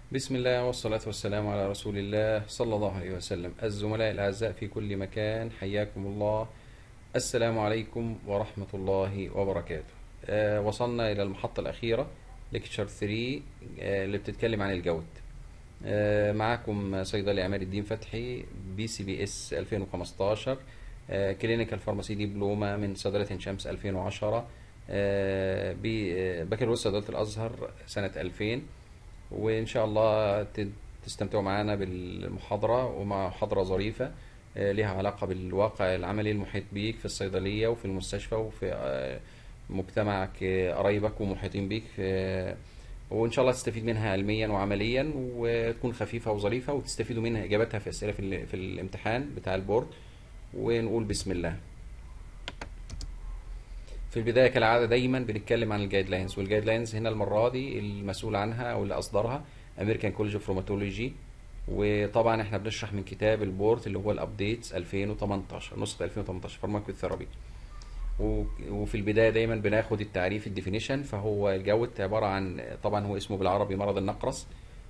بسم الله والصلاة والسلام على رسول الله صلى الله عليه وسلم الزملاء الأعزاء في كل مكان حياكم الله السلام عليكم ورحمة الله وبركاته آه وصلنا إلى المحطة الأخيرة ليكتشر 3 آه اللي بتتكلم عن الجود آه معاكم صيدلي عماد الدين فتحي بي سي بي اس 2015 آه كلينيكال فارماسي دبلومة من صيدلة عين شمس 2010 آه بكالوريوس صيدلة الأزهر سنة 2000 وإن شاء الله ت- تستمتعوا معنا بالمحاضرة ومع محاضرة ظريفة آه، لها علاقة بالواقع العملي المحيط بيك في الصيدلية وفي المستشفى وفي آه، مجتمعك آه، قرايبك ومحيطين بيك آه، وإن شاء الله تستفيد منها علميا وعمليا وتكون خفيفة وظريفة وتستفيدوا منها إجابتها في أسئلة في, ال- في الامتحان بتاع البورد ونقول بسم الله في البداية كالعادة دايما بنتكلم عن الجايد لاينز والجايد لاينز هنا المرة دي المسؤول عنها أو اللي أصدرها أمريكان كولج اوف روماتولوجي وطبعا احنا بنشرح من كتاب البورت اللي هو الابديتس 2018 نسخة 2018 فارماكوثيرابي و- وفي البداية دايما بناخد التعريف الديفينيشن فهو الجوت عبارة عن طبعا هو اسمه بالعربي مرض النقرس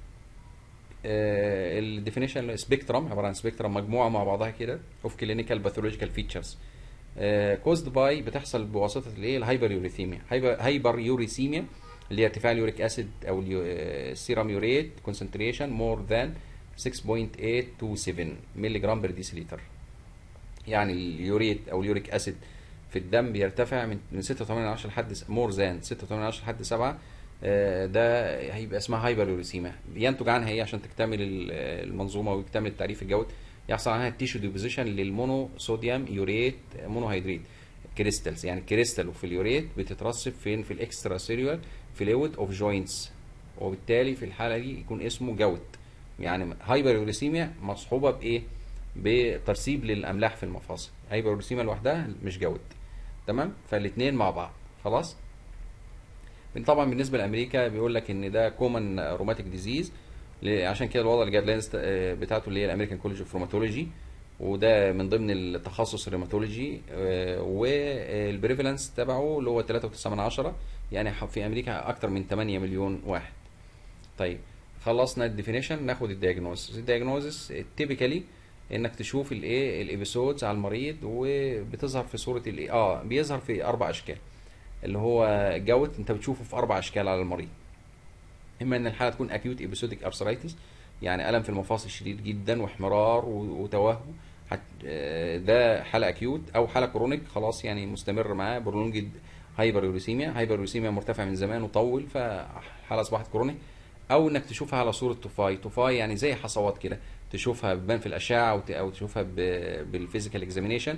الديفينيشن سبيكترم عباره عن سبيكترم مجموعه مع بعضها كده اوف كلينيكال باثولوجيكال فيتشرز كوزد باي بتحصل بواسطه الايه الهايبر يوريثيميا هايبر يوريثيميا اللي هي ارتفاع اليوريك اسيد او السيرام يوريت كونسنتريشن مور ذان 6.827 مللي جرام بير ديسيليتر يعني اليوريت او اليوريك اسيد في الدم بيرتفع من من 6.8 لحد مور ذان 6.8 لحد 7 آه، ده هيبقى اسمها هايبر يوريسيما ينتج عنها ايه عشان تكتمل ال- المنظومه ويكتمل التعريف الجوي يحصل عنها التيشو ديبوزيشن للمونو صوديوم يوريت مونوهيدريت كريستالز يعني الكريستال وفي اليوريت بتترسب فين في الاكسترا سيلولار فلويد اوف جوينتس وبالتالي في الحاله دي يكون اسمه جوت يعني هايبر يوريسيميا مصحوبه بايه بترسيب للاملاح في المفاصل هايبر يوريسيميا لوحدها مش جوت تمام فالاثنين مع بعض خلاص طبعا بالنسبه لامريكا بيقول لك ان ده كومن روماتيك ديزيز عشان كده الوضع الجايد لاينز بتاعته اللي هي الامريكان كولج اوف روماتولوجي وده من ضمن التخصص الروماتولوجي والبريفالنس تبعه اللي هو 3.9 يعني في امريكا اكتر من 8 مليون واحد طيب خلصنا الديفينيشن ناخد الدياجنوزس الدياجنوزس تيبيكالي انك تشوف الايه الابيسودز على المريض وبتظهر في صوره الايه اه بيظهر في اربع اشكال اللي هو جوت انت بتشوفه في اربع اشكال على المريض اما ان الحاله تكون اكيوت ايبيسوديك ابسرايتس يعني الم في المفاصل شديد جدا واحمرار و- وتوهج حت- آه، ده حاله اكيوت او حاله كرونيك خلاص يعني مستمر معاه برولونجد هايبر يوريسيميا هايبر يوريسيميا مرتفع من زمان وطول فحاله اصبحت كرونيك او انك تشوفها على صوره طفاي طفاي يعني زي حصوات كده تشوفها بتبان في الاشعه أو ت- او تشوفها ب- بالفيزيكال اكزامينيشن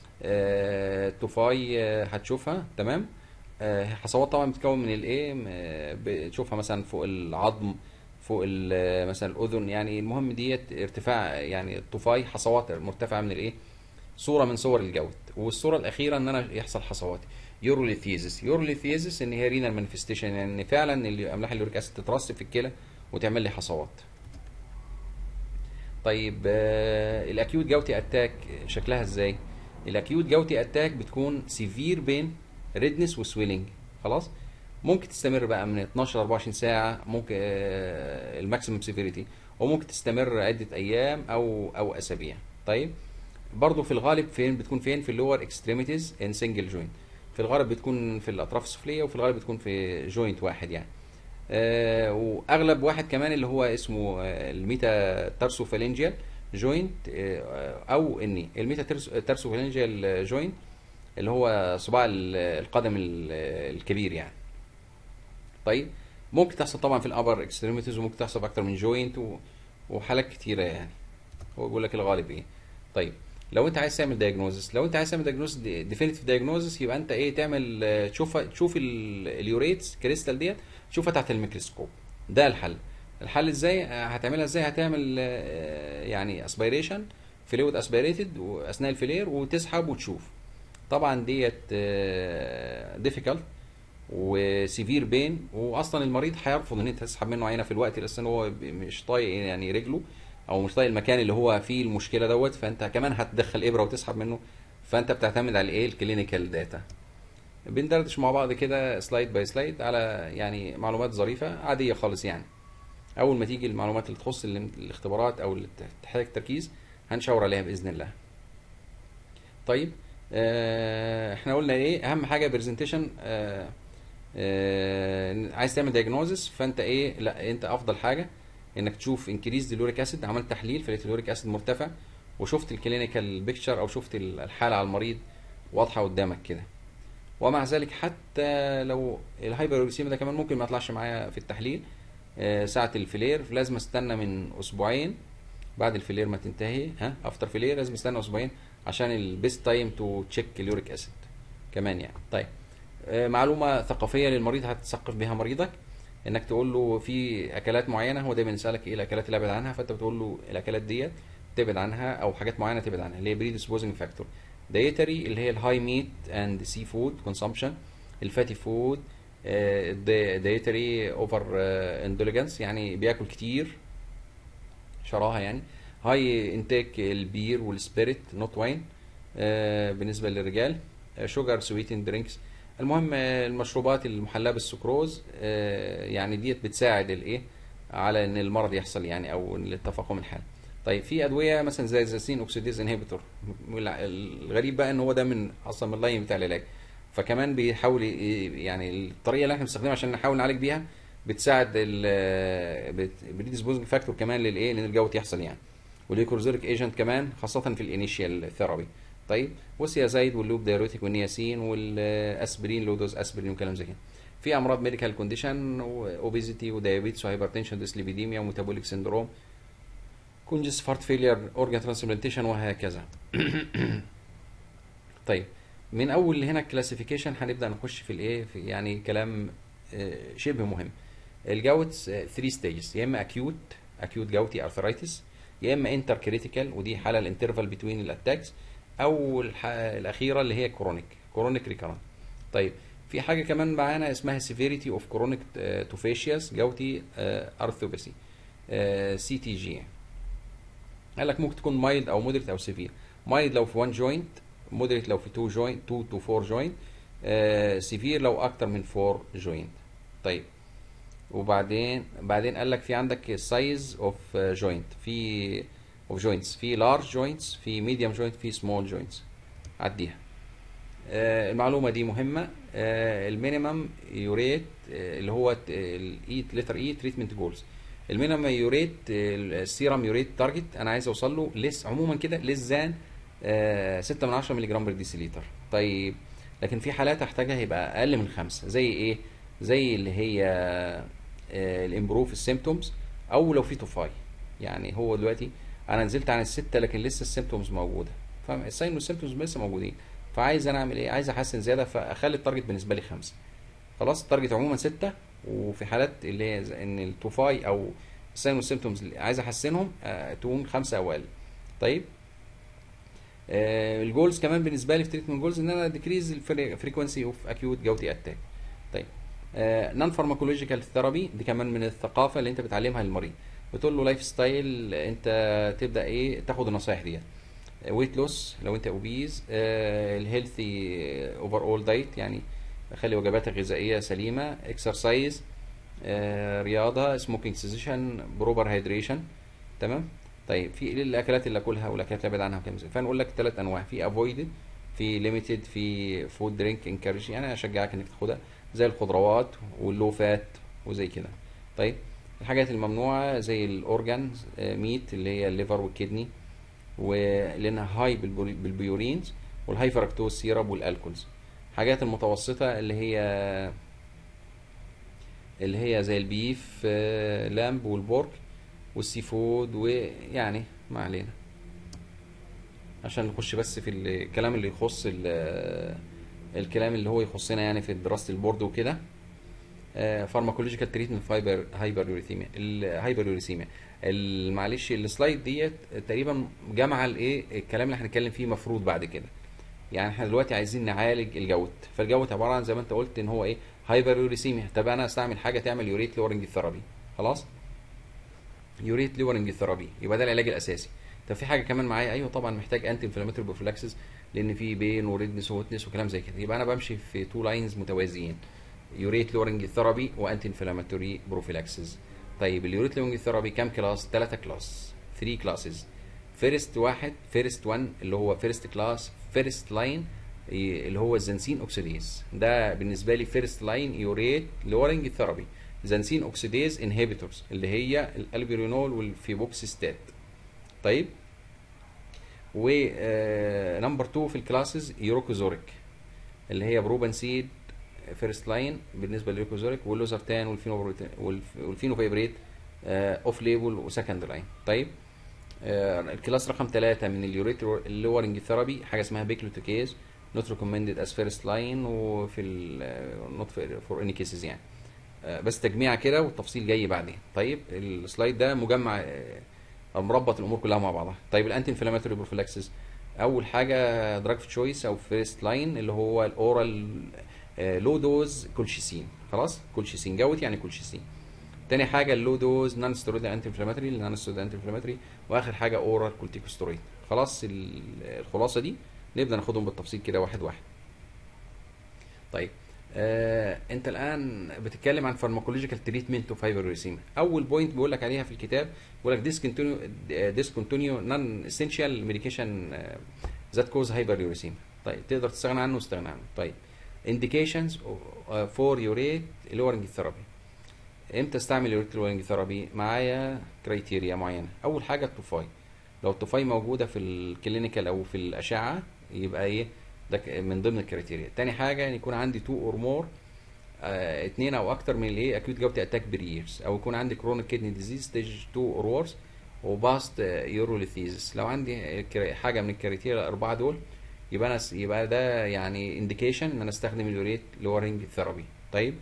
طفاي آه، هتشوفها تمام آه، حصوات طبعا بتتكون من الايه م- آه، بتشوفها مثلا فوق العظم فوق ال- مثلا الاذن يعني المهم ديت ارتفاع يعني الطفاي حصوات مرتفعه من الايه صوره من صور الجوت والصوره الاخيره ان انا يحصل حصوات يوروليثيزس يوروليثيزس ان هي رينال مانيفستيشن يعني فعلا اللي املاح اليوريك اسيد تترسب في الكلى وتعمل لي حصوات طيب آه، الاكيوت جوتي اتاك شكلها ازاي الاكيوت جوتي اتاك بتكون سيفير بين ريدنس وسويلنج خلاص ممكن تستمر بقى من 12 ل 24 ساعه ممكن آه، الماكسيمم سيفيريتي وممكن تستمر عده ايام او او اسابيع طيب برضو في الغالب فين بتكون فين في اللور اكستريميتيز ان سنجل جوينت في الغالب بتكون في الاطراف السفليه وفي الغالب بتكون في جوينت واحد يعني آه، واغلب واحد كمان اللي هو اسمه آه، الميتا تارسوفالنجيال جوينت آه، او اني الميتا تارسوفالنجيال جوينت اللي هو صباع ال- القدم ال- الكبير يعني طيب ممكن تحصل طبعا في الابر اكستريميتيز وممكن تحصل في اكتر من جوينت و... وحالات كتيره يعني هو بيقول لك الغالب ايه طيب لو انت عايز تعمل دايجنوزس لو انت عايز تعمل دايجنوزس ديفينيتيف دايجنوزس يبقى انت ايه تعمل آه، تشوفها تشوف ال- اليوريتس كريستال ديت تشوفها تحت الميكروسكوب ده الحل الحل ازاي آه، هتعملها ازاي هتعمل آه، يعني اسبيريشن فلويد اسبيريتد اثناء الفلير وتسحب وتشوف طبعا ديت ديفيكالت وسيفير بين واصلا المريض هيرفض ان انت تسحب منه عينه في الوقت اللي اصلا هو ب- مش طايق يعني رجله او مش طايق المكان اللي هو فيه المشكله دوت فانت كمان هتدخل ابره وتسحب منه فانت بتعتمد على ايه الكلينيكال داتا بندردش مع بعض كده سلايد باي سلايد على يعني معلومات ظريفه عاديه خالص يعني اول ما تيجي المعلومات اللي تخص ال- الاختبارات او اللي تحتاج تركيز هنشاور عليها باذن الله طيب آه، احنا قلنا ايه اهم حاجه برزنتيشن عايز تعمل دايجنوزس فانت ايه لا انت افضل حاجه انك تشوف انكريز اليوريك اسيد عملت تحليل فلقيت اليوريك اسيد مرتفع وشفت الكلينيكال بيكتشر او شفت ال- الحاله على المريض واضحه قدامك كده ومع ذلك حتى لو الهايبروليسيميا ده كمان ممكن ما يطلعش معايا في التحليل آه، ساعة الفلير لازم استنى من اسبوعين بعد الفلير ما تنتهي ها افتر فلير لازم استنى اسبوعين عشان البيست تايم تو تشيك اليوريك اسيد كمان يعني طيب آه، معلومة ثقافية للمريض هتثقف بها مريضك انك تقول له في اكلات معينة هو دايما يسألك ايه الاكلات اللي ابعد عنها فانت بتقول له الاكلات ديت تبعد عنها او حاجات معينة تبعد عنها اللي هي بريدسبوزنج فاكتور دايتري اللي هي الهاي ميت اند سي فود كونسومشن الفاتي فود دايتري اوفر اندوليجنس يعني بياكل كتير شراهه يعني هاي انتاك البير والسبيريت نوت واين بالنسبه للرجال شوجر سويتن درينكس المهم آه، المشروبات المحلاه بالسكروز آه، يعني ديت بتساعد الايه على ان المرض يحصل يعني او للتفاقم الحال طيب في ادويه مثلا زي الزاسين اوكسيديز انهبيتور الغريب بقى ان هو ده من اصلا من اللاين بتاع العلاج فكمان بيحاول ي- يعني الطريقه اللي احنا بنستخدمها عشان نحاول نعالج بيها بتساعد ال بريديسبوزنج فاكتور كمان للايه لان الجوت يحصل يعني والليكورزوريك ايجنت كمان خاصه في الانيشيال ثيرابي طيب والسيازايد واللوب دايروتيك والنياسين والاسبرين لو دوز اسبرين وكلام زي كده في امراض ميديكال كونديشن اوبيزيتي ودايابيتس وهايبرتنشن ديسليبيديميا وميتابوليك سندروم كونجس فارت فيلير اورجان ترانسبلانتيشن وهكذا طيب من اول هنا الكلاسيفيكيشن هنبدا نخش في الايه في يعني كلام آه، شبه مهم الجوت 3 ستيجز يا اما اكيوت اكيوت جوتي ارثرايتس يا اما انتر كريتيكال ودي حاله الانترفال بتوين الاتاكس او الح- الاخيره اللي هي كرونيك كرونيك ريكارنت طيب في حاجه كمان معانا اسمها سيفيريتي اوف كرونيك توفيشياس جوتي ارثوباسي سي تي جي قال لك ممكن تكون مايلد او مودريت او سيفير مايلد لو في 1 جوينت مودريت لو في 2 جوينت 2 تو 4 جوينت سيفير لو اكتر من 4 جوينت طيب وبعدين بعدين قال لك في عندك السايز اوف جوينت في اوف جوينتس في لارج جوينتس في ميديوم جوينت في سمول جوينتس عديها آه، المعلومه دي مهمه المينيمم يوريت اللي هو الاي لتر اي تريتمنت جولز المينيمم يوريت السيرم يوريت تارجت انا عايز اوصل له لس عموما كده ليس ذان 6 من 10 مللي جرام بر ديسيليتر طيب لكن في حالات احتاجها يبقى اقل من خمسة زي ايه زي اللي هي الامبروف السيمتومز او لو في توفاي يعني هو دلوقتي انا نزلت عن الستة لكن لسه السيمتومز موجوده فالساين والسيمتومز لسه موجودين فعايز انا اعمل ايه عايز احسن زياده فاخلي التارجت بالنسبه لي خمسة خلاص التارجت عموما ستة وفي حالات اللي هي زي ان التوفاي او الساين والسيمتومز اللي عايز احسنهم آه، تكون خمسة او اقل طيب آه، الجولز كمان بالنسبه لي في تريتمنت جولز ان انا ديكريز الفريكونسي اوف اكيوت جوتي اتاك طيب نون فارماكولوجيكال ثيرابي دي كمان من الثقافه اللي انت بتعلمها للمريض بتقول له لايف ستايل انت تبدا ايه تاخد النصايح ديت ويت لوس لو انت اوبيز الهيلثي اوفر اول دايت يعني خلي وجباتك غذائيه سليمه اكسرسايز رياضه سموكينج سيزيشن بروبر هيدريشن تمام طيب في ايه الاكلات اللي اكلها والاكلات اللي ابعد عنها وكلام زي فنقول لك ثلاث انواع في افويدد في ليميتد في فود درينك انكارج يعني اشجعك انك تاخدها زي الخضروات واللو فات وزي كده طيب الحاجات الممنوعه زي الاورجان ميت اللي هي الليفر والكدني ولانها هاي بالبوري- بالبيورينز والهاي فركتوز سيرب والالكولز حاجات المتوسطه اللي هي اللي هي زي البيف آه، لامب والبورك والسي فود ويعني ما علينا عشان نخش بس في الكلام اللي يخص ال- الكلام اللي هو يخصنا يعني في دراسة البورد وكده فارماكولوجيكال تريتمنت فايبر هايبر يوريثيميا الهايبر يوريثيميا معلش السلايد ديت تقريبا جامعه الايه الكلام اللي هنتكلم فيه مفروض بعد كده يعني احنا دلوقتي عايزين نعالج الجوت فالجوت عباره عن زي ما انت قلت ان هو ايه هايبر يوريثيميا طب انا استعمل حاجه تعمل يوريت لورنج ثيرابي خلاص يوريت لورنج ثيرابي يبقى ده العلاج الاساسي طب في حاجه كمان معايا ايوه طبعا محتاج انتي انفلاماتوري بروفلاكسس لان في بين وريدنس وهوتنس وكلام زي كده يبقى انا بمشي في تو لاينز متوازيين يوريت لورنج ثيرابي وانتي انفلاماتوري بروفيلاكسس طيب اليوريت لونج ثيرابي كام كلاس 3 كلاس 3 كلاسز فيرست واحد فيرست 1 اللي هو فيرست كلاس فيرست لاين اللي هو الزنسين اوكسيديز ده بالنسبه لي فيرست لاين يوريت لورنج ثيرابي زنسين اوكسيديز انهبيتورز اللي هي الالبيرينول والفيبوكسيستات طيب و نمبر 2 في الكلاسز يوروكوزوريك اللي هي بروبنسيد فيرست لاين بالنسبه لليوروكوزوريك واللوزرتان والفينوفيبريت والفينوفيبريت اوف ليبل وسكند لاين طيب آه، الكلاس رقم 3 من اليوريت اللورنج ثيرابي حاجه اسمها بيكلوتوكيز نوت ريكومندد از فيرست لاين وفي نوت فور اني كيسز يعني آه، بس تجميع كده والتفصيل جاي بعدين طيب السلايد ده مجمع آه، او مربط الامور كلها مع بعضها طيب الانتي انفلاماتوري بروفيلاكسيس اول حاجه دراج تشويس او فيرست لاين اللي هو الاورال لو دوز كولشيسين خلاص كولشيسين جوت يعني كولشيسين تاني حاجه اللو دوز نون ستيرويد انتي انفلاماتوري النون ستيرويد انتي انفلاماتوري واخر حاجه اورال كورتيكوستيرويد خلاص ال- الخلاصه دي نبدا ناخدهم بالتفصيل كده واحد واحد طيب آه انت الان بتتكلم عن فارماكولوجيكال تريتمنت اوف هايبروريسيميا اول بوينت بيقول لك عليها في الكتاب بيقول لك ديسكونتينيو ديسكونتينيو نون اسينشال ميديكيشن ذات كوز هايبروريسيميا طيب تقدر تستغنى عنه واستغنى عنه طيب indications فور يوريت لورنج ثيرابي امتى استعمل يوريت لورنج ثيرابي معايا كرايتيريا معينه اول حاجه الطفاي لو الطفاي موجوده في الكلينيكال او في الاشعه يبقى ايه ده ك- من ضمن الكريتيريا تاني حاجه ان يكون عندي تو اور مور اتنين او اكتر من الايه اكيوت جوتي اتاك بريرز او يكون عندي كرونيك كيدني ديزيز ستيج 2 اور وورس وباست يوروليثيزس لو عندي الكرا- حاجه من الكريتيريا الاربعه دول يبقى انا س- يبقى ده يعني انديكيشن ان انا استخدم اليوريت لورنج ثيرابي طيب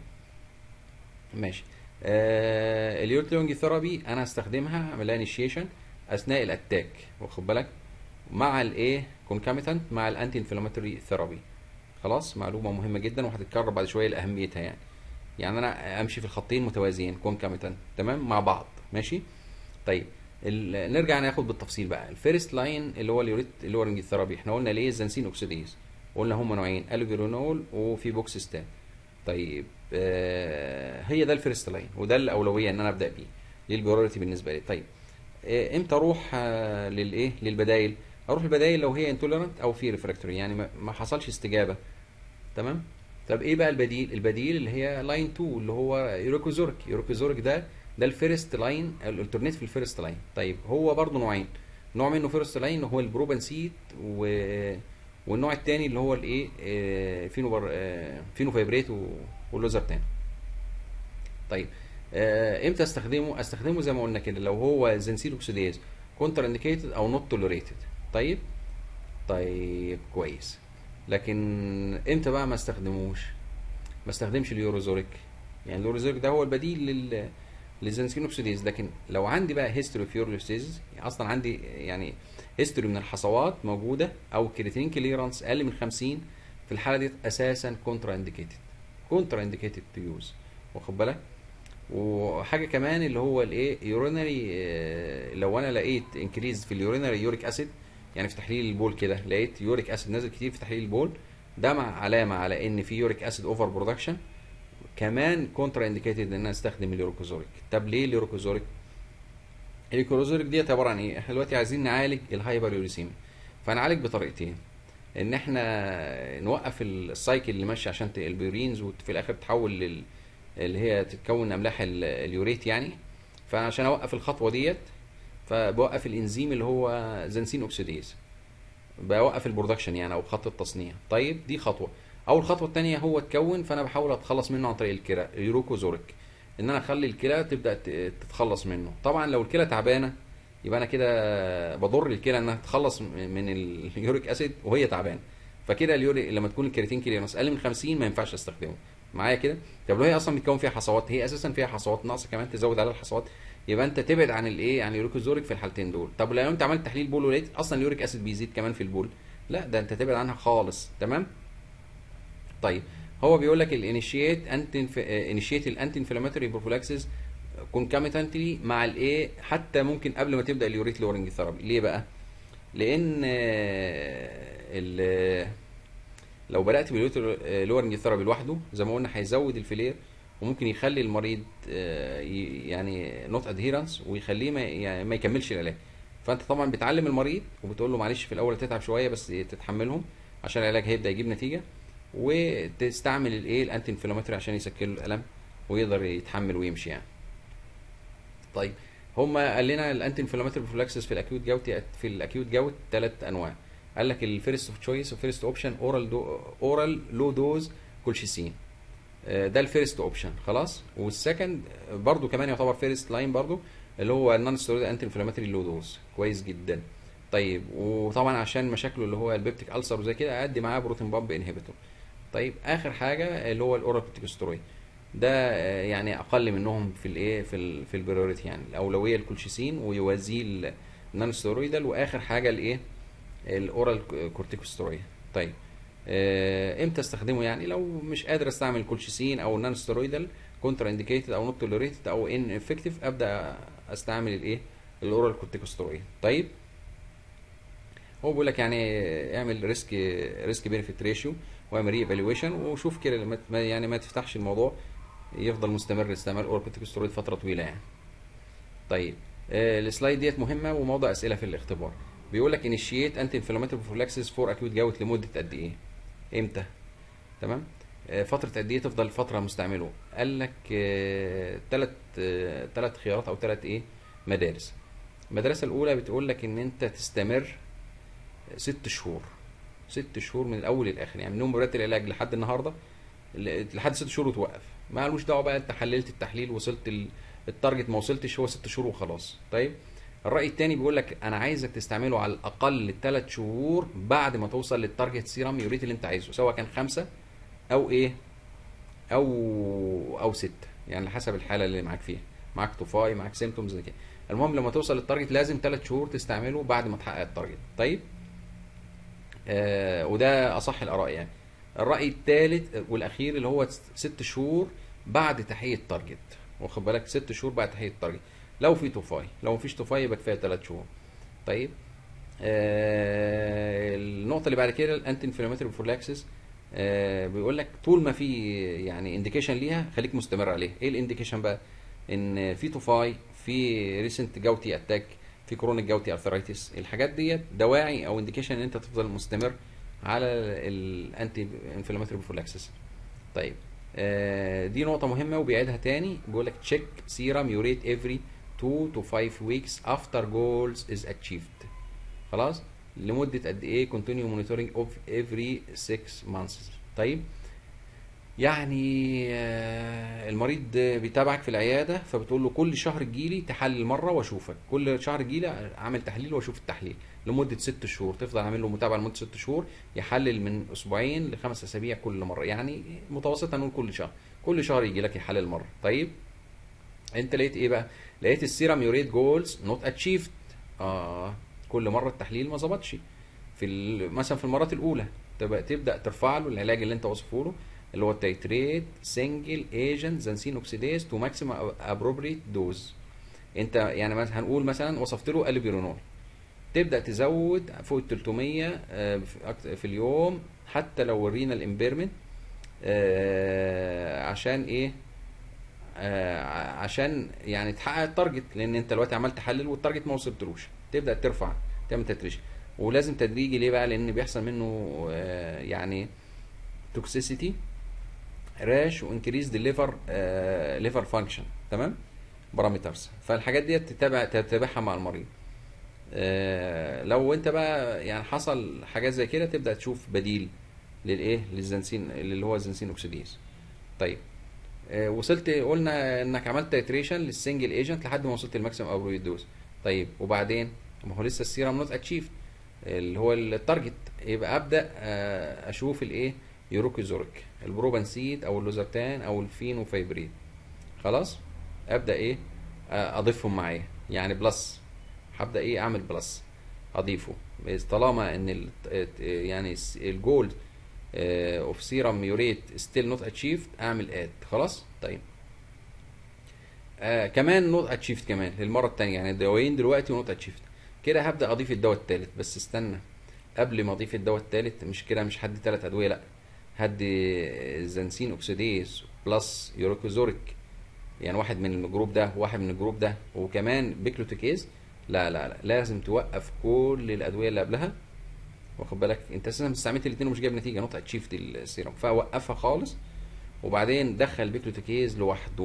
ماشي آه اليوريت لورنج ثيرابي انا هستخدمها اعمل لها انيشيشن اثناء الاتاك واخد بالك مع الايه كونكاميتنت مع الانتي انفلاماتوري ثيرابي خلاص معلومه مهمه جدا وهتتكرر بعد شويه لاهميتها يعني يعني انا امشي في الخطين متوازيين كونكاميتنت تمام مع بعض ماشي طيب ال- نرجع ناخد بالتفصيل بقى الفيرست لاين اللي هو اليوريت اللورنج ثيرابي احنا قلنا ليه الزنسين اوكسيديز قلنا هم نوعين الوفيرونول وفي بوكسيستان طيب آه هي ده الفيرست لاين وده الاولويه ان انا ابدا بيه دي البريورتي بالنسبه لي طيب آه امتى اروح آه للايه للبدايل اروح البدايل لو هي انتوليرنت او في ريفراكتوري يعني ما ما حصلش استجابه تمام طب ايه بقى البديل البديل اللي هي لاين 2 اللي هو يوروكوزورك يوروكوزورك ده ده الفيرست لاين الالترنيت في الفيرست لاين طيب هو برضه نوعين نوع منه فيرست لاين هو البروبنسيت و والنوع الثاني اللي هو الايه آه، فينو آه، فينو فايبريت و- واللوزرتان طيب آه، امتى استخدمه استخدمه زي ما قلنا كده لو هو زنسيل اوكسيديز كونتر انديكيتد او نوت توليريتد طيب طيب كويس لكن امتى بقى ما استخدموش ما استخدمش اليوروزوريك يعني اليوروزوريك ده هو البديل لل للزنسين اوكسيديز لكن لو عندي بقى هيستوري اوف يوروزيز اصلا عندي يعني هيستوري من الحصوات موجوده او كرياتين كليرانس اقل من 50 في الحاله دي اساسا كونترا انديكيتد كونترا انديكيتد تو يوز واخد بالك وحاجه كمان اللي هو الايه يورينري لو انا لقيت انكريز في اليورينري يوريك اسيد يعني في تحليل البول كده لقيت يوريك اسيد نازل كتير في تحليل البول ده مع علامه على ان في يوريك اسيد اوفر برودكشن كمان كونترا انديكيتد ان انا استخدم اليوروكوزوريك طب ليه اليوروكوزوريك اليوروكوزوريك ديت عباره عن ايه احنا دلوقتي عايزين نعالج الهايبر يوريسيميا فنعالج بطريقتين ان احنا نوقف السايكل اللي ماشي عشان ت- البيورينز وفي الاخر تتحول لل اللي هي تتكون املاح ال- اليوريت يعني فعشان اوقف الخطوه ديت فبوقف الانزيم اللي هو زنسين اوكسيديز بوقف البرودكشن يعني او خط التصنيع طيب دي خطوه اول خطوه الثانيه هو اتكون فانا بحاول اتخلص منه عن طريق الكلى اليوروكوزوريك ان انا اخلي الكلى تبدا ت- تتخلص منه طبعا لو الكلى تعبانه يبقى انا كده بضر الكلى انها تتخلص من اليوريك اسيد وهي تعبانه فكده اليوري لما تكون الكرياتين كليرنس اقل من 50 ما ينفعش استخدمه معايا كده طب لو هي اصلا بتكون فيها حصوات هي اساسا فيها حصوات ناقصه كمان تزود عليها الحصوات يبقى انت تبعد عن الايه عن اليوريكوزوريك في الحالتين دول طب لو انت عملت تحليل بول ولقيت اصلا اليوريك اسيد بيزيد كمان في البول لا ده انت تبعد عنها خالص تمام طيب هو بيقول لك الانيشيت انتي انيشيت الانتي انفلاماتوري بروفلاكسيس كونكاميتنتلي مع الايه حتى ممكن قبل ما تبدا اليوريت لورنج ثيرابي ليه بقى لان آه، ال- لو بدات باليوريت لورنج ثيرابي لوحده زي ما قلنا هيزود الفلير وممكن يخلي المريض آه، ي- يعني نوت ادهيرنس ويخليه ما يعني ما يكملش العلاج فانت طبعا بتعلم المريض وبتقول له معلش في الاول تتعب شويه بس تتحملهم عشان العلاج هيبدا يجيب نتيجه وتستعمل الايه الانتي انفلاماتوري عشان يسكن له الالم ويقدر يتحمل ويمشي يعني طيب هما قال لنا الانتي انفلاماتوري بروفلاكسس في الاكيوت جوت في الاكيوت جوت ثلاث انواع قال لك الفيرست اوف تشويس وفيرست اوبشن اورال دو اورال لو دوز كولشيسين آه، ده الفيرست اوبشن خلاص والسكند برضو كمان يعتبر فيرست لاين برضو اللي هو النون ستيرويد انتي انفلاماتوري لو دوز كويس جدا طيب وطبعا عشان مشاكله اللي هو البيبتيك السر وزي كده ادي معاه بروتين بامب انهبيتور طيب اخر حاجه اللي هو الاورال كورتيكوستيرويد ده آه، يعني اقل منهم في الايه في ال في البريوريتي يعني الاولويه الكولشيسين ويوازيه النون ستيرويدال واخر حاجه الايه الاورال كورتيكوستيرويد طيب آه، امتى استخدمه يعني لو مش قادر استعمل كولشيسين او نون ستيرويدال كونترا انديكيتد او نوت توليريتد او ان افكتيف ابدا استعمل الايه الاورال كورتيكوستيرويد طيب هو بيقول لك يعني اعمل ريسك ريسك بينفيت ريشيو واعمل ري ايفالويشن وشوف كده ما- ما- يعني ما تفتحش الموضوع يفضل مستمر استعمال اورال كورتيكوستيرويد فتره طويله يعني طيب آه، السلايد ديت مهمه وموضع اسئله في الاختبار بيقول لك انيشيت انتي انفلاماتوري بروفلاكسس فور اكيوت جاوت لمده قد ايه امتى تمام آه، فتره قد ايه تفضل فتره مستعمله قال لك ثلاث ثلاث خيارات او ثلاث ايه مدارس المدرسه الاولى بتقول لك ان انت تستمر ست شهور ست شهور من الاول للاخر يعني من يوم بدايه العلاج لحد النهارده ل- لحد ست شهور وتوقف ما لوش دعوه بقى انت حللت التحليل وصلت ال- التارجت ما وصلتش هو ست شهور وخلاص طيب الراي الثاني بيقول لك انا عايزك تستعمله على الاقل ثلاث شهور بعد ما توصل للتارجت سيرم يوريت اللي انت عايزه سواء كان خمسه او ايه او او سته يعني على حسب الحاله اللي معاك فيها معاك طفاي معاك سيمتومز زي كده المهم لما توصل للتارجت لازم ثلاث شهور تستعمله بعد ما تحقق التارجت طيب آه وده اصح الاراء يعني الراي الثالث والاخير اللي هو ست شهور بعد تحقيق التارجت واخد بالك ست شهور بعد تحقيق التارجت لو في طفاي لو مفيش طفاي يبقى كفايه ثلاث شهور طيب آه النقطه اللي بعد كده الانتي انفلاماتوري بروفلاكسس آه بيقول لك طول ما في يعني انديكيشن ليها خليك مستمر عليه ايه الانديكيشن بقى ان في طفاي في ريسنت جاوتي اتاك في كرونيك جاوتي ارثرايتس الحاجات ديت دواعي او انديكيشن ان انت تفضل مستمر على الانتي انفلاماتوري بروفلاكسس طيب آه دي نقطة مهمة وبيعيدها تاني بيقول لك تشيك سيرم يوريت افري 2 to 5 weeks after goals is achieved خلاص لمدة قد ايه continue monitoring of every 6 months طيب يعني آه، المريض بيتابعك في العياده فبتقول له كل شهر تجيلي تحلل مره واشوفك كل شهر تجيلي اعمل تحليل واشوف التحليل لمده ست شهور تفضل عامل له متابعه لمده ست شهور يحلل من اسبوعين لخمس اسابيع كل مره يعني متوسطا نقول كل شهر كل شهر يجي لك يحلل مره طيب انت لقيت ايه بقى لقيت السيرم يوريت جولز نوت اتشيفد اه كل مره التحليل ما ظبطش في ال- مثلا في المرات الاولى تبقى تبدا ترفع له العلاج اللي انت وصفه له اللي هو التيتريت سنجل ايجنت زنسين اوكسيديز تو ماكسيمم ابروبريت دوز انت يعني مثلا هنقول مثلا وصفت له البيرونول تبدا تزود فوق ال 300 آه، في أكت- في اليوم حتى لو ورينا الامبيرمنت عشان ايه آه، عشان يعني تحقق التارجت لان انت دلوقتي عمال تحلل والتارجت ما وصلتلوش تبدا ترفع تعمل تتريش ولازم تدريجي ليه بقى لان بيحصل منه آه، يعني توكسيسيتي راش وانكريز دي ليفر ليفر فانكشن تمام بارامترز فالحاجات دي تتابع تتابعها مع المريض آه، لو انت بقى يعني حصل حاجات زي كده تبدا تشوف بديل للايه للزنسين اللي هو الزنسين اوكسيديز طيب آه، وصلت قلنا انك عملت تيتريشن للسنجل ايجنت لحد ما وصلت الماكسيمم ابرويد دوز طيب وبعدين ما هو لسه السيرم نوت اتشيفد اللي هو التارجت يبقى ابدا آه، اشوف الايه يوروكيزوريك البروبانسيد او اللوزرتان او الفينوفايبرين خلاص ابدا ايه آه، اضيفهم معايا يعني بلس هبدا ايه اعمل بلس اضيفه بس طالما ان ال يعني الس- الجول اوف سيرم يوريت ستيل نوت اتشيفد اعمل اد خلاص طيب آه كمان نوت اتشيفد كمان للمره الثانيه يعني الدوايين دلوقتي ونوت اتشيفد كده هبدا اضيف الدواء الثالث بس استنى قبل ما اضيف الدواء الثالث مش كده مش هدي ثلاث ادويه لا هدي زنسين اوكسيديز بلس يوروكوزوريك يعني واحد من الجروب ده وواحد من الجروب ده وكمان بيكلوتيكيز لا لا لا لازم توقف كل الادويه اللي قبلها واخد بالك انت اساسا استعملت الاثنين ومش جايب نتيجه نوت اتشيفت السيرم فوقفها خالص وبعدين دخل بيكلوتيكيز لوحده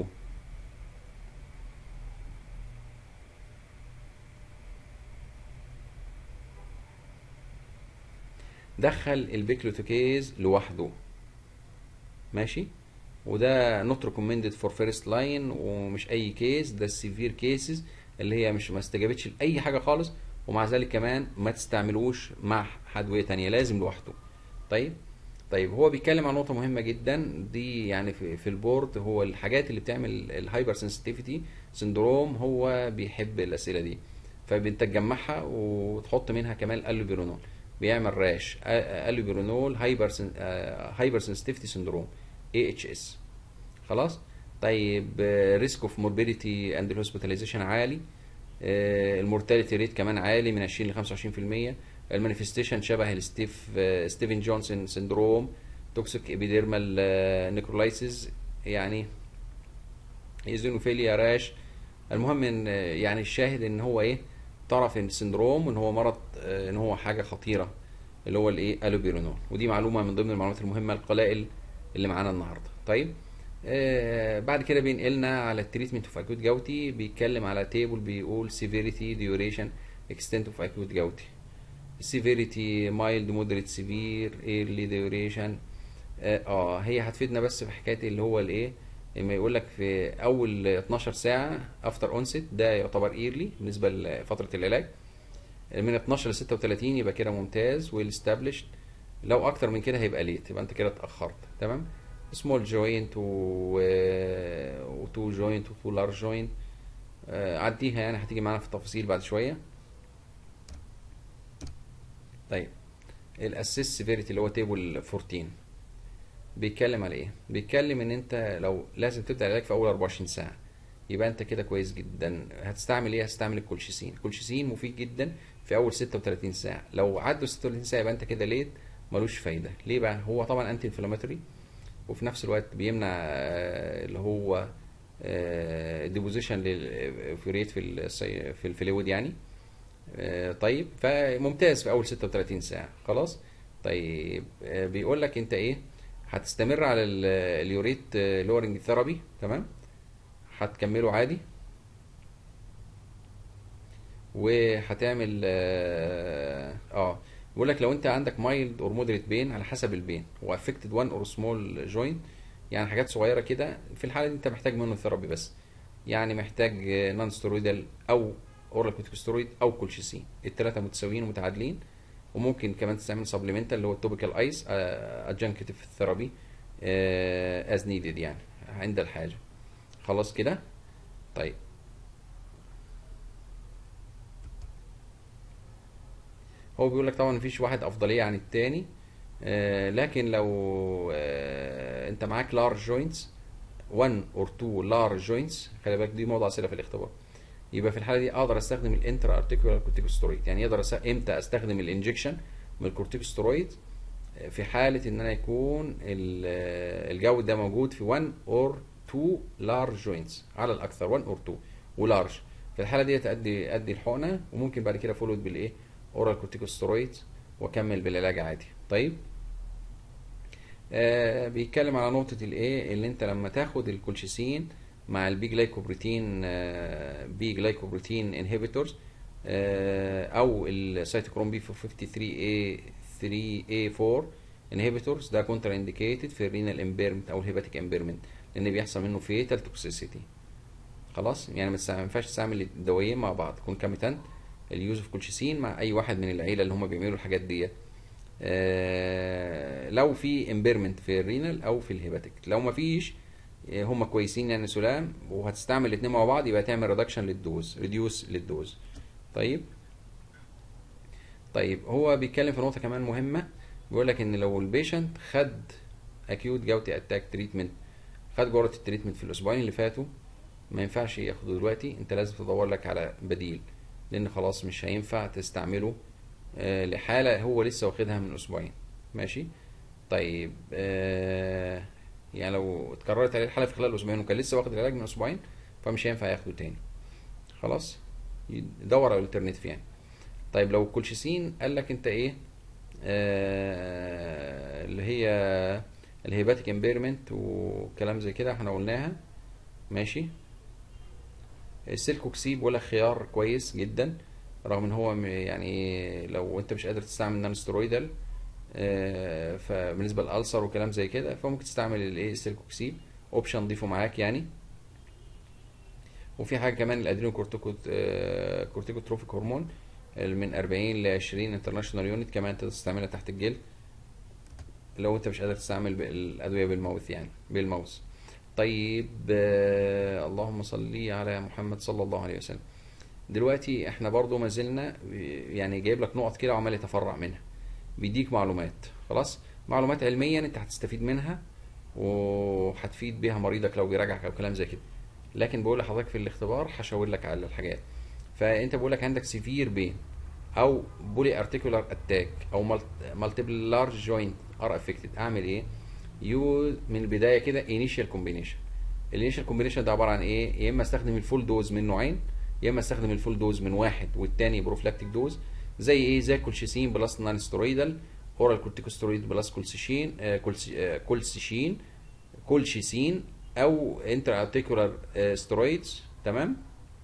دخل البيكلوتيكيز لوحده ماشي وده نوت ريكومندد فور فيرست لاين ومش اي كيس ده السيفير كيسز اللي هي مش ما استجابتش لاي حاجه خالص ومع ذلك كمان ما تستعملوش مع حدويه تانية لازم لوحده طيب طيب هو بيتكلم عن نقطه مهمه جدا دي يعني في, في البورد هو الحاجات اللي بتعمل الهايبر سنسيتيفيتي سندروم هو بيحب الاسئله دي فانت تجمعها وتحط منها كمان الالوبيرونول بيعمل راش الوبيرونول هايبر سن... هايبر سنسيتيفيتي سندروم اي اتش اس خلاص طيب ريسك اوف موربيديتي اند هوسبيتاليزيشن عالي المورتاليتي ريت كمان عالي من 20 ل 25% المانيفستيشن شبه الستيف ستيفن جونسون سندروم توكسيك ابيديرمال نيكرولايسيس يعني ايزونوفيليا راش المهم ان يعني الشاهد ان هو ايه طرف السندروم ان هو مرض ان هو حاجه خطيره اللي هو الايه الوبيرونول ودي معلومه من ضمن المعلومات المهمه القلائل اللي معانا النهارده طيب آه بعد كده بينقلنا على التريتمنت اوف اكوت جوتي بيتكلم على تيبل بيقول سيفيريتي ديوريشن اكستنت اوف اكوت جوتي سيفيريتي مايلد مودريت سيفير ايرلي ديوريشن اه هي هتفيدنا بس في حكايه اللي هو الايه لما يقول لك في اول 12 ساعه افتر اونست ده يعتبر ايرلي بالنسبه لفتره العلاج من 12 ل 36 يبقى كده ممتاز ويل استابليشد لو اكتر من كده هيبقى ليت يبقى انت كده اتاخرت تمام سمول جوينت و وتو جوينت وتو لارج جوينت عديها يعني هتيجي معانا في التفاصيل بعد شويه طيب الاسيس سيفيريتي اللي هو تيبل 14 بيتكلم على ايه بيتكلم ان انت لو لازم تبدا العلاج في اول 24 ساعه يبقى انت كده كويس جدا هتستعمل ايه هتستعمل الكولشيسين الكولشيسين مفيد جدا في اول 36 ساعه لو عدوا 36 ساعه يبقى انت كده ليت ملوش فايده ليه بقى هو طبعا انتي انفلاماتوري وفي نفس الوقت بيمنع اللي هو ديبوزيشن للفيوريت في في الفلويد يعني طيب فممتاز في اول 36 ساعه خلاص طيب بيقول لك انت ايه هتستمر على اليوريت لورنج ثيرابي تمام هتكمله عادي وهتعمل اه, آه بيقول لك لو انت عندك مايلد اور مودريت بين على حسب البين وافكتد وان اور سمول جوينت يعني حاجات صغيره كده في الحاله دي انت محتاج منه ثيرابي بس يعني محتاج نون ستيرويدال او اورال كورتيكوستيرويد او كولشيسين الثلاثه متساويين ومتعادلين وممكن كمان تستعمل سبلمنتال اللي هو التوبيكال ايس ادجنكتيف ثيرابي از نيدد يعني عند الحاجه خلاص كده طيب هو بيقول لك طبعا مفيش واحد افضليه عن التاني آه لكن لو آه انت معاك لارج جوينتس 1 اور 2 لارج جوينتس خلي بالك دي موضوع اسئله في الاختبار يبقى في الحاله دي اقدر استخدم الانترا ارتيكولار كورتيكوسترويد يعني يقدر امتى استخدم الانجكشن من الكورتيكوسترويد في حاله ان انا يكون الجو ده موجود في 1 اور 2 لارج جوينتس على الاكثر 1 اور 2 ولارج في الحاله دي تأدي ادي الحقنه وممكن بعد كده فولود بالايه اورال كورتيكوسترويد واكمل بالعلاج عادي طيب آه بيتكلم على نقطه الايه اللي انت لما تاخد الكولشيسين مع البي جلايكوبروتين آه بي جلايكوبروتين انهبيتورز آه او السيتوكروم بي 53 a 3 a 4 انهبيتورز ده كونتر انديكيتد في الرينال امبيرمنت او الهيباتيك امبيرمنت لان بيحصل منه فيتال توكسيسيتي خلاص يعني ما ينفعش تستعمل الدوايين مع بعض كونكاميتانت اليوز اوف كولشيسين مع اي واحد من العيله اللي هم بيعملوا الحاجات ديت آه لو في امبيرمنت في الرينال او في الهيباتيك لو ما فيش هم كويسين يعني سلام وهتستعمل الاثنين مع بعض يبقى تعمل ريدكشن للدوز ريديوس للدوز طيب طيب هو بيتكلم في نقطه كمان مهمه بيقول لك ان لو البيشنت خد اكيوت جوتي اتاك تريتمنت خد جرعه التريتمنت في الاسبوعين اللي فاتوا ما ينفعش ياخده دلوقتي انت لازم تدور لك على بديل لان خلاص مش هينفع تستعمله آه لحاله هو لسه واخدها من اسبوعين ماشي طيب آه يعني لو اتكررت عليه الحاله في خلال اسبوعين وكان لسه واخد العلاج من اسبوعين فمش هينفع ياخده تاني خلاص يدور على الالترناتيف يعني طيب لو الكولشيسين قال لك انت ايه آه اللي هي الهيباتيك امبيرمنت وكلام زي كده احنا قلناها ماشي السيلكوكسيب ولا خيار كويس جدا رغم ان هو م- يعني لو انت مش قادر تستعمل نان سترويدال آه، فبالنسبه للالسر وكلام زي كده فممكن تستعمل الايه السيلكوكسيب اوبشن ضيفه معاك يعني وفي حاجه كمان الادرينو كورتيكوتروفيك هرمون اللي من 40 ل 20 انترناشونال يونت كمان تقدر تستعملها تحت الجلد لو انت مش قادر تستعمل ب- الادويه بالماوث يعني بالماوس طيب آه، اللهم صل على محمد صلى الله عليه وسلم دلوقتي احنا برضو ما زلنا يعني جايب لك نقط كده وعمال يتفرع منها بيديك معلومات خلاص معلومات علميا انت هتستفيد منها وهتفيد بيها مريضك لو بيراجعك او كلام زي كده لكن بقول لحضرتك في الاختبار هشاور لك على الحاجات فانت بقول لك عندك سيفير بين او بولي ارتيكولار اتاك او مالتيبل لارج جوينت ار افكتد اعمل ايه يو من البدايه كده انيشال كومبينيشن الانيشال كومبينيشن ده عباره عن ايه يا اما استخدم الفول دوز من نوعين يا اما استخدم الفول دوز من واحد والتاني بروفلاكتيك دوز زي ايه زي كولشيسين بلس نان سترويدال اورال كورتيكوسترويد بلس كولسيشين آه كولسي- آه كولسيشين كولشيسين او انتر ارتيكولار سترويدز تمام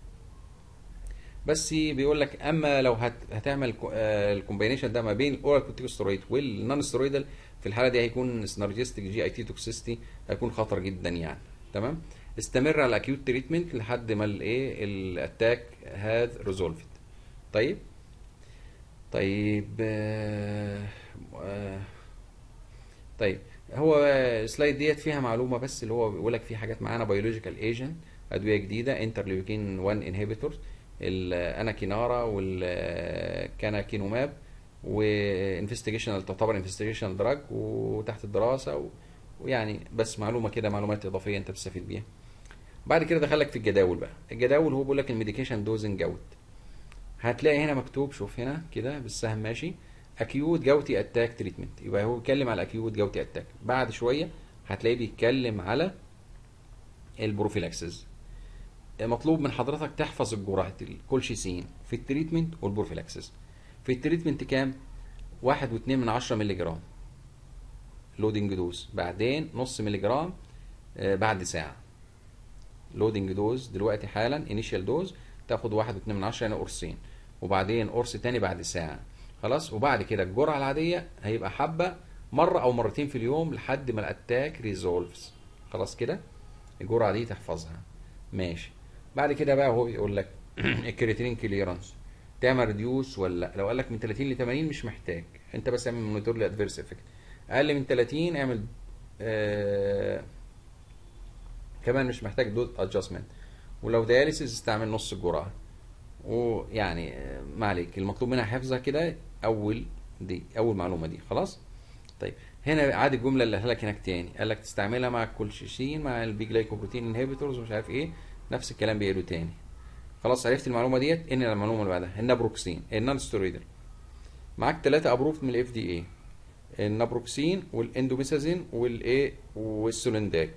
بس بيقول لك اما لو هت هتعمل الكومبينيشن ده ما بين الاورال كورتيكوسترويد والنون سترويدال في الحاله دي هيكون سينرجستيك جي اي تي توكسيستي هيكون خطر جدا يعني تمام استمر على الاكيوت تريتمنت لحد ما الايه الاتاك هاز ريزولفد طيب طيب آه آه طيب هو السلايد ديت فيها معلومه بس اللي هو بيقول لك في حاجات معانا بيولوجيكال ايجنت ادويه جديده انترليوكين 1 انهبيتورز الاناكينارا والكاناكينوماب وانفستيجيشنال تعتبر انفستيجيشنال دراج وتحت الدراسه و... ويعني بس معلومه كده معلومات اضافيه انت بتستفيد بيها بعد كده دخلك في الجداول بقى الجداول هو بيقول لك الميديكيشن دوزنج اوت هتلاقي هنا مكتوب شوف هنا كده بالسهم ماشي اكيوت جوتي اتاك تريتمنت يبقى هو بيتكلم على اكيوت جوتي اتاك بعد شويه هتلاقيه بيتكلم على البروفيلاكسز مطلوب من حضرتك تحفظ الجرعات الكولشيسين في التريتمنت والبروفيلاكسس في التريتمنت كام واحد واتنين من عشرة مللي جرام لودنج دوز بعدين نص مللي جرام آه، بعد ساعة لودنج دوز دلوقتي حالا انيشال دوز تاخد واحد واتنين من عشرة يعني قرصين وبعدين قرص تاني بعد ساعة خلاص وبعد كده الجرعة العادية هيبقى حبة مرة أو مرتين في اليوم لحد ما الأتاك ريزولفز خلاص كده الجرعة دي تحفظها ماشي بعد كده بقى هو بيقول لك الكرياتين كليرانس تعمل ريديوس ولا لا لو قال لك من 30 ل 80 مش محتاج انت بس اعمل مونيتور لادفيرس افكت اقل من 30 اعمل آه كمان مش محتاج دوز ادجستمنت ولو دياليسيس استعمل نص الجرعه ويعني آه، ما عليك المطلوب منها حفظها كده اول دي اول معلومه دي خلاص طيب هنا عاد الجمله اللي قالها لك هناك تاني قال لك تستعملها مع الكولشيسين مع البيجلايكوبروتين انهبيتورز ومش عارف ايه نفس الكلام بيقولوا تاني خلاص عرفت المعلومه ديت ان المعلومه اللي بعدها النابروكسين النون ستيرويدال معاك ثلاثه ابروفد من الاف دي اي النابروكسين والاندوميسازين والايه والسولنداك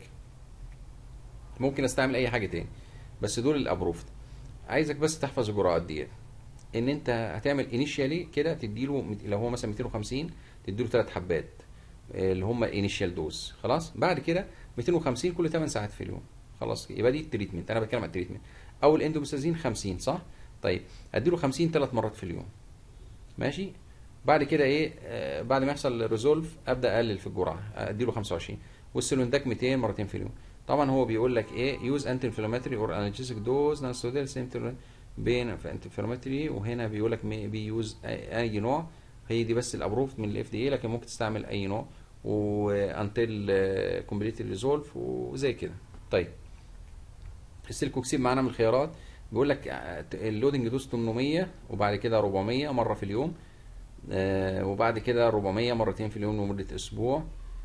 ممكن استعمل اي حاجه تاني بس دول الابروفد عايزك بس تحفظ الجرعات ديت ان انت هتعمل انيشيالي كده تديله مت- لو هو مثلا 250 تديله ثلاث حبات آه، اللي هم انيشيال دوز خلاص بعد كده 250 كل 8 ساعات في اليوم خلاص يبقى دي التريتمنت انا بتكلم عن التريتمنت او الاندوميسازين 50 صح طيب اديله 50 ثلاث مرات في اليوم ماشي بعد كده ايه آه بعد ما يحصل ريزولف ابدا اقلل في الجرعه اديله 25 والسلونداك 200 مرتين في اليوم طبعا هو بيقول لك ايه يوز انتي انفلاماتوري اور انالجيسيك دوز نان ستوديل سيم بين في انتي انفلاماتوري وهنا بيقول لك بيوز اي نوع هي دي بس الابروف من الاف دي اي لكن ممكن تستعمل اي نوع وانتل كومبليت ريزولف وزي كده طيب السيلكوكسيب معانا من الخيارات بيقول لك اللودنج دوز 800 وبعد كده 400 مره في اليوم آه، وبعد كده 400 مرتين في اليوم لمده اسبوع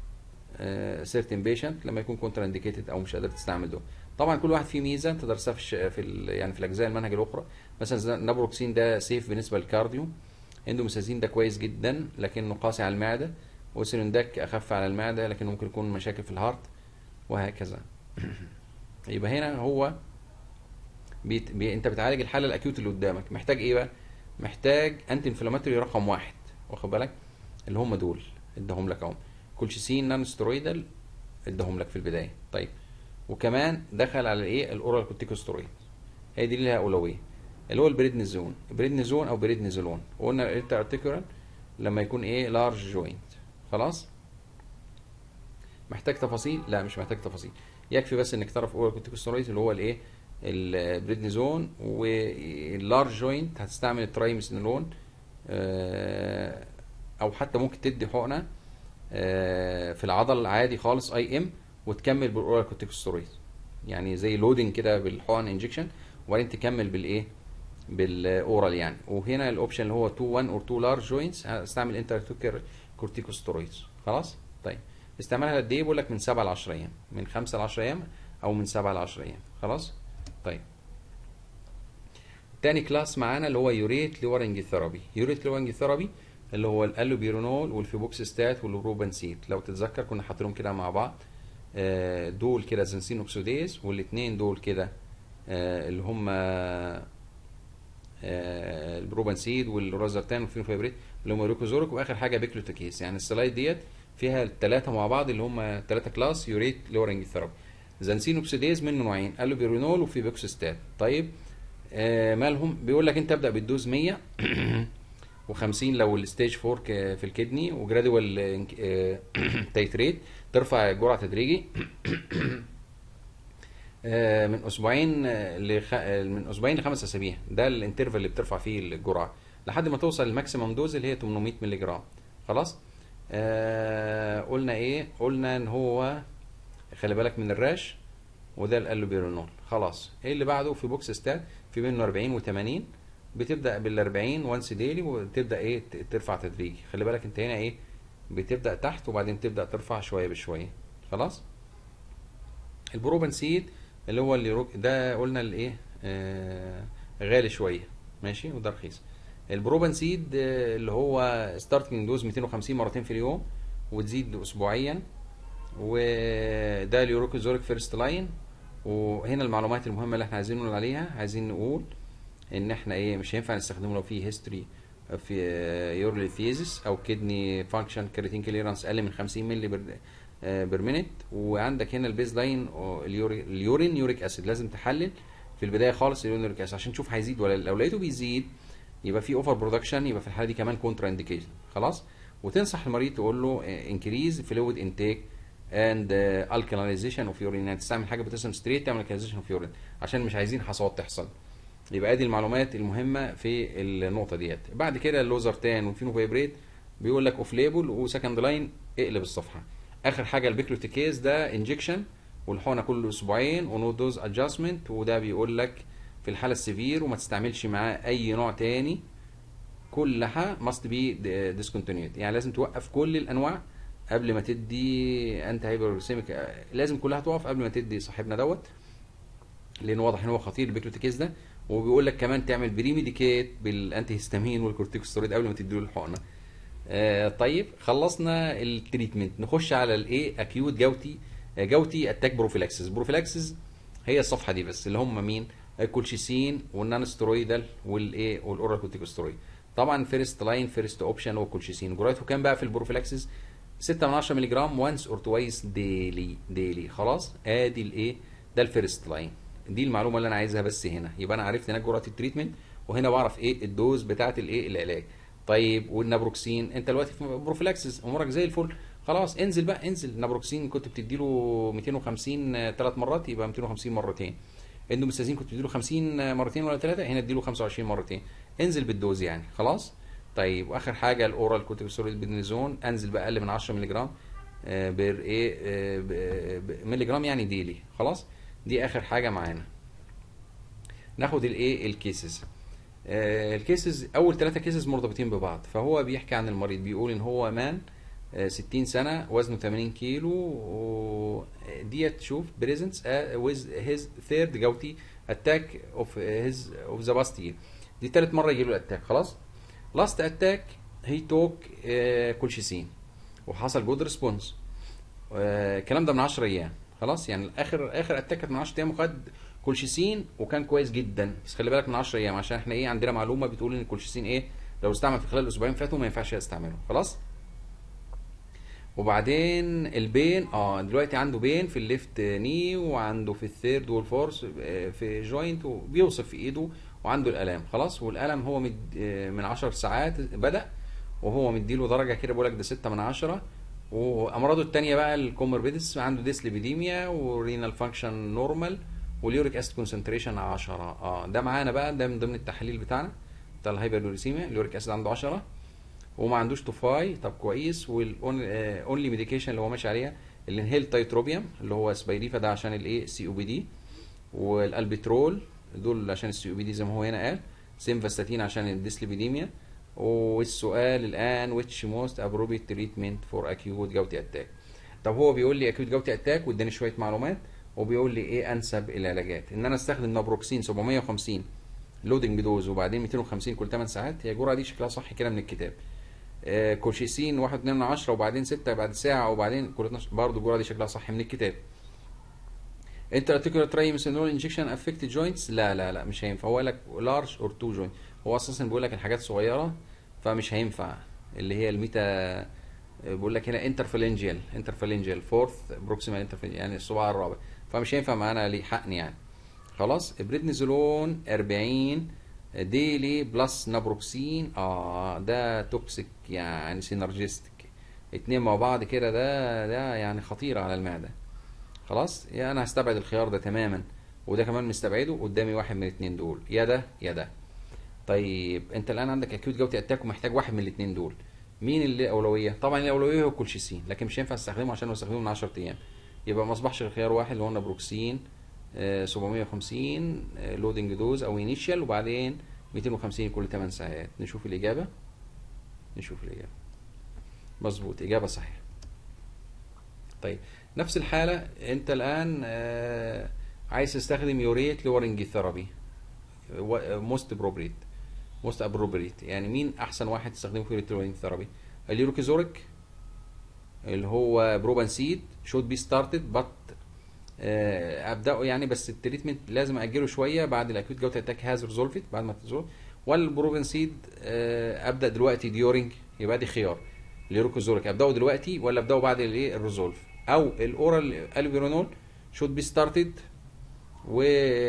سيرتن بيشنت لما يكون كونتر انديكيتد او مش قادر تستعمل ده طبعا كل واحد فيه ميزه تدرسها في الش- في ال- يعني في الاجزاء المنهج الاخرى مثلا زي النابروكسين ده سيف بالنسبه للكارديو اندوميسازين ده كويس جدا لكنه قاسي على المعده وسيلونداك اخف على المعده لكنه ممكن يكون مشاكل في الهارت وهكذا يبقى هنا هو بيت... بي... انت بتعالج الحاله الاكيوت اللي قدامك محتاج ايه بقى محتاج انتي انفلاماتوري رقم واحد واخد بالك اللي هم دول اداهم لك اهو كولشيسين نان سترويدال اداهم لك في البدايه طيب وكمان دخل على الايه الاورال كورتيكوسترويد هي دي اللي لها اولويه اللي هو البريدنيزون بريدنيزون او بريدنيزولون وقلنا الانتر ارتيكولار لما يكون ايه لارج جوينت خلاص محتاج تفاصيل لا مش محتاج تفاصيل يكفي بس انك تعرف اورال كورتيكوسترويد اللي هو الايه البريدنيزون واللارج جوينت هتستعمل الترايمسينولون آه، او حتى ممكن تدي حقنه آه، في العضل عادي خالص اي ام وتكمل بالاورال كورتيكوسترويد يعني زي لودنج كده بالحقن انجكشن وبعدين تكمل بالايه بالاورال يعني وهنا الاوبشن اللي هو 2 1 اور 2 لارج جوينتس هستعمل انترتوكر كورتيكوسترويدز خلاص طيب استعمالها قد ايه بقول لك من 7 ل 10 ايام من 5 ل 10 ايام او من 7 ل 10 ايام خلاص طيب تاني كلاس معانا اللي هو يوريت لورنج ثيرابي يوريت لورنج ثيرابي اللي هو الالوبيرونول والفيبوكسستات والروبنسيت لو تتذكر كنا حاطينهم كده مع بعض آه، دول كده زنسين اوكسيديز والاثنين دول كده آه، اللي هم آه، البروبنسيد والروزرتان والفينوفيبريت اللي هم ريكوزورك واخر حاجه بيكلوتاكيس يعني السلايد ديت فيها الثلاثه مع بعض اللي هم ثلاثه كلاس يوريت لورنج ثيرابي زنسين اوكسيديز منه نوعين الوبيرونول وفيبوكسستات طيب آه مالهم بيقول لك انت ابدا بالدوز 100 و50 لو الستيج 4 ك- في الكدني وجرادوال تيتريت ترفع الجرعه تدريجي آه، من اسبوعين آه، لخ... آه، من اسبوعين لخمس اسابيع ده الانترفال اللي بترفع فيه الجرعه لحد ما توصل للماكسيمم دوز اللي هي 800 مللي جرام خلاص آه قلنا ايه قلنا ان هو خلي بالك من الراش وده الالوبيرونول خلاص ايه اللي بعده في بوكس ستات في منه 40 و80 بتبدا بال 40 وانس ديلي وتبدا ايه ت- ترفع تدريجي خلي بالك انت هنا ايه بتبدا تحت وبعدين تبدا ترفع شويه بشويه خلاص البروبنسيد اللي هو اللي روك- ده قلنا الايه آه غالي شويه ماشي وده رخيص البروبنسيد آه، اللي هو ستارتنج دوز 250 مرتين في اليوم وتزيد اسبوعيا وده اليوروكوزوريك فيرست لاين وهنا المعلومات المهمه اللي احنا عايزين نقول عليها عايزين نقول ان احنا ايه مش هينفع نستخدمه لو في هيستوري في يورليثيزس او كدني فانكشن كريتين كليرانس اقل من 50 مللي بر بير مينيت وعندك هنا البيز لاين اليوري- اليورين يوريك اسيد لازم تحلل في البدايه خالص اليورين يوريك اسيد عشان تشوف هيزيد ولا لا. لو لقيته بيزيد يبقى في اوفر برودكشن يبقى في الحاله دي كمان كونترا انديكيشن خلاص وتنصح المريض تقول له انكريز فلويد انتيك اند الكاليزيشن اوف يورين يعني تستعمل حاجه بوتاسيوم ستريت تعمل الكاليزيشن اوف يورين عشان مش عايزين حصوات تحصل يبقى ادي المعلومات المهمه في النقطه ديت بعد كده اللوزرتان والفينوفيبريت بيقول لك اوف ليبل وسكند لاين اقلب الصفحه اخر حاجه البيكلوتيكيز ده انجكشن والحقنه كل اسبوعين ونو دوز ادجستمنت وده بيقول لك في الحاله السيفير وما تستعملش معاه اي نوع تاني كلها must be discontinued يعني لازم توقف كل الانواع قبل ما تدي انت هايبرسيميك لازم كلها تقف قبل ما تدي صاحبنا دوت لان واضح ان هو خطير البيكلوتيكيز ده وبيقول لك كمان تعمل بري ميديكيت بالانتي هيستامين والكورتيكوستيرويد قبل ما تديله الحقنه آه طيب خلصنا التريتمنت نخش على الايه اكيوت جوتي آه، جوتي اتاك بروفيلاكسس بروفيلاكسس هي الصفحه دي بس اللي هم مين الكولشيسين والنان سترويدال والايه والاورال كورتيكوستيرويد طبعا فيرست لاين فيرست اوبشن هو الكولشيسين جرعته كام بقى في البروفيلاكسس 6 من 10 مللي جرام وانس اور توايس ديلي ديلي خلاص ادي الايه ده الفيرست لاين دي المعلومه اللي انا عايزها بس هنا يبقى انا عرفت هناك جرعه التريتمنت وهنا بعرف ايه الدوز بتاعه الايه العلاج طيب والنابروكسين انت دلوقتي في بروفيلاكسس امورك زي الفل خلاص انزل بقى انزل نابروكسين كنت بتديله 250 ثلاث مرات يبقى 250 مرتين اندوميستازين كنت بتديله 50 مرتين ولا ثلاثه هنا اديله 25 مرتين انزل بالدوز يعني خلاص طيب واخر حاجه الاورال كورتيكوستيرويد بنزون انزل بقى اقل من 10 مللي جرام آه، بير ايه آه، ب- ب- مللي جرام يعني ديلي خلاص دي اخر حاجه معانا ناخد الايه الكيسز آه، الكيسز اول ثلاثه كيسز مرتبطين ببعض فهو بيحكي عن المريض بيقول ان هو مان آه، 60 سنه وزنه 80 كيلو و- ديت شوف بريزنتس with his third جوتي اتاك اوف his اوف ذا باست year دي تالت مره يجي له الاتاك خلاص لاست اتاك هي توك كولشيسين وحصل جود ريسبونس الكلام ده من 10 ايام خلاص يعني اخر اخر اتاك كانت من 10 ايام وخد كولشيسين وكان كويس جدا بس خلي بالك من 10 ايام عشان احنا ايه عندنا معلومه بتقول ان الكولشيسين ايه لو استعمل في خلال الاسبوعين فاتوا ما ينفعش استعمله خلاص وبعدين البين اه دلوقتي عنده بين في الليفت ني وعنده في الثيرد والفورس آه، في جوينت وبيوصف في ايده وعنده الالام خلاص والالم هو مد آه، من 10 ساعات بدا وهو مديله درجه كده بيقول لك ده 6 من 10 وامراضه التانية بقى الكوموربيدس عنده ديسليبيديميا ورينال فانكشن نورمال واليوريك اسيد كونسنتريشن 10 اه ده معانا بقى ده من ضمن التحاليل بتاعنا بتاع الهايبرلوريسيميا اليوريك اسيد عنده 10 وما عندوش طفاي طب كويس والاونلي ميديكيشن اللي هو ماشي عليها الانهيل تايتروبيوم اللي هو سبايريفا ده عشان الايه سي او بي دي والالبترول دول عشان السي او بي دي زي ما هو هنا قال سيمفاستاتين عشان الديسليبيديميا والسؤال الان which most appropriate treatment for acute gouty attack طب هو بيقول لي acute gouty attack واداني شويه معلومات وبيقول لي ايه انسب العلاجات ان انا استخدم نابروكسين 750 لودنج دوز وبعدين 250 كل 8 ساعات هي الجرعه دي شكلها صح كده من الكتاب آه كوشيسين 1.2 من 10 وبعدين 6 بعد ساعه وبعدين كل 12 برضه الجرعه دي شكلها صح من الكتاب انت ارتيكولار ترايمسينول انجكشن افكت جوينتس لا لا لا مش هينفع هو قال لك لارج اور تو جوينت هو اساسا بيقول لك الحاجات صغيره فمش هينفع اللي هي الميتا بيقول لك هنا انترفالنجيال انترفالنجيال فورث بروكسيمال انترفالنجيال يعني الصباع الرابع فمش هينفع معانا ليه حقن يعني خلاص بريدنيزولون 40 ديلي بلس نابروكسين اه ده توكسيك يعني سينرجيستيك اتنين مع بعض كده ده ده يعني خطير على المعده خلاص يا انا هستبعد الخيار ده تماما وده كمان مستبعده قدامي واحد من الاثنين دول يا ده يا ده طيب انت الان عندك اكيوت جوتي اتاك ومحتاج واحد من الاثنين دول مين اللي اولويه طبعا الاولويه هو الكولشيسين لكن مش هينفع استخدمه عشان استخدمه من 10 ايام يبقى ما اصبحش الخيار واحد اللي هو نابروكسين آه 750 آه لودنج دوز او انيشال وبعدين 250 كل 8 ساعات نشوف الاجابه نشوف الاجابه مظبوط اجابه صحيحه طيب نفس الحاله انت الان آه عايز تستخدم يوريت لورنج ثيرابي موست بروبريت موست ابروبريت يعني مين احسن واحد تستخدمه في يوريت لورنج ثيرابي اليوروكيزوريك اللي هو بروبانسيد شود بي ستارتد بات ابداه يعني بس التريتمنت لازم اجله شويه بعد الاكيوت جوت اتاك هاز ريزولفد بعد ما تزول ولا البروبانسيد آه ابدا دلوقتي ديورنج يبقى دي خيار اليوروكيزوريك ابداه دلوقتي ولا ابداه بعد الايه الريزولف او الاورال الفيرونول شود بي ستارتد و